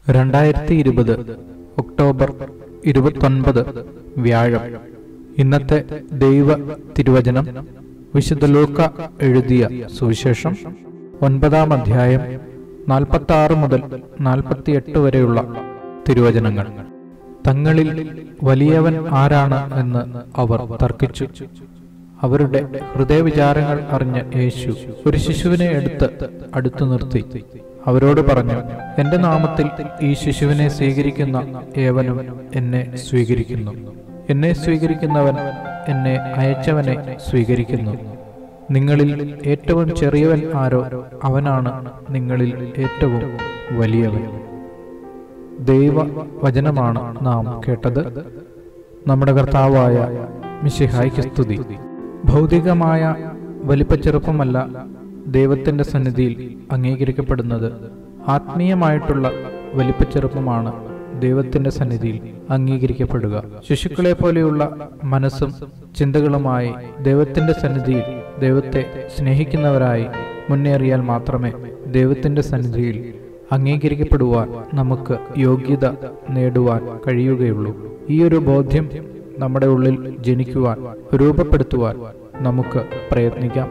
രണ്ടായിരത്തി ഇരുപത് ഒക്ടോബർ ഇരുപത്തൊൻപത് വ്യാഴം ഇന്നത്തെ ദൈവ തിരുവചനം വിശുദ്ധ ലൂക്ക എഴുതിയ സുവിശേഷം ഒൻപതാം അധ്യായം നാൽപ്പത്തി ആറ് മുതൽ നാൽപ്പത്തിയെട്ട് വരെയുള്ള തിരുവചനങ്ങൾ തങ്ങളിൽ വലിയവൻ ആരാണ് എന്ന് അവർ തർക്കിച്ചു അവരുടെ ഹൃദയവിചാരങ്ങൾ അറിഞ്ഞ യേശു ഒരു ശിശുവിനെ എടുത്ത് അടുത്തു നിർത്തി അവരോട് പറഞ്ഞു എന്റെ നാമത്തിൽ ഈ ശിശുവിനെ സ്വീകരിക്കുന്ന ഏവനും എന്നെ സ്വീകരിക്കുന്നു എന്നെ സ്വീകരിക്കുന്നവൻ എന്നെ അയച്ചവനെ സ്വീകരിക്കുന്നു നിങ്ങളിൽ ഏറ്റവും ചെറിയവൻ ആരോ അവനാണ് നിങ്ങളിൽ ഏറ്റവും വലിയവൻ ദൈവ വചനമാണ് നാം കേട്ടത് നമ്മുടെ കർത്താവായ മിശിഹായ്ക്ക് സ്തുതി ഭൗതികമായ വലിപ്പച്ചെറുപ്പമല്ല ദൈവത്തിന്റെ സന്നിധിയിൽ അംഗീകരിക്കപ്പെടുന്നത് ആത്മീയമായിട്ടുള്ള വലിപ്പച്ചെറുപ്പമാണ് ദൈവത്തിന്റെ സന്നിധിയിൽ അംഗീകരിക്കപ്പെടുക ശിശുക്കളെ പോലെയുള്ള മനസ്സും ചിന്തകളുമായി ദൈവത്തിന്റെ സന്നിധിയിൽ ദൈവത്തെ സ്നേഹിക്കുന്നവരായി മുന്നേറിയാൽ മാത്രമേ ദൈവത്തിന്റെ സന്നിധിയിൽ അംഗീകരിക്കപ്പെടുവാൻ നമുക്ക് യോഗ്യത നേടുവാൻ കഴിയുകയുള്ളൂ ഈ ഒരു ബോധ്യം നമ്മുടെ ഉള്ളിൽ ജനിക്കുവാൻ രൂപപ്പെടുത്തുവാൻ നമുക്ക് പ്രയത്നിക്കാം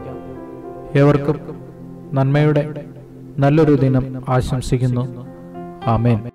ഏവർക്കും നന്മയുടെ നല്ലൊരു ദിനം ആശംസിക്കുന്നു ആമേൻ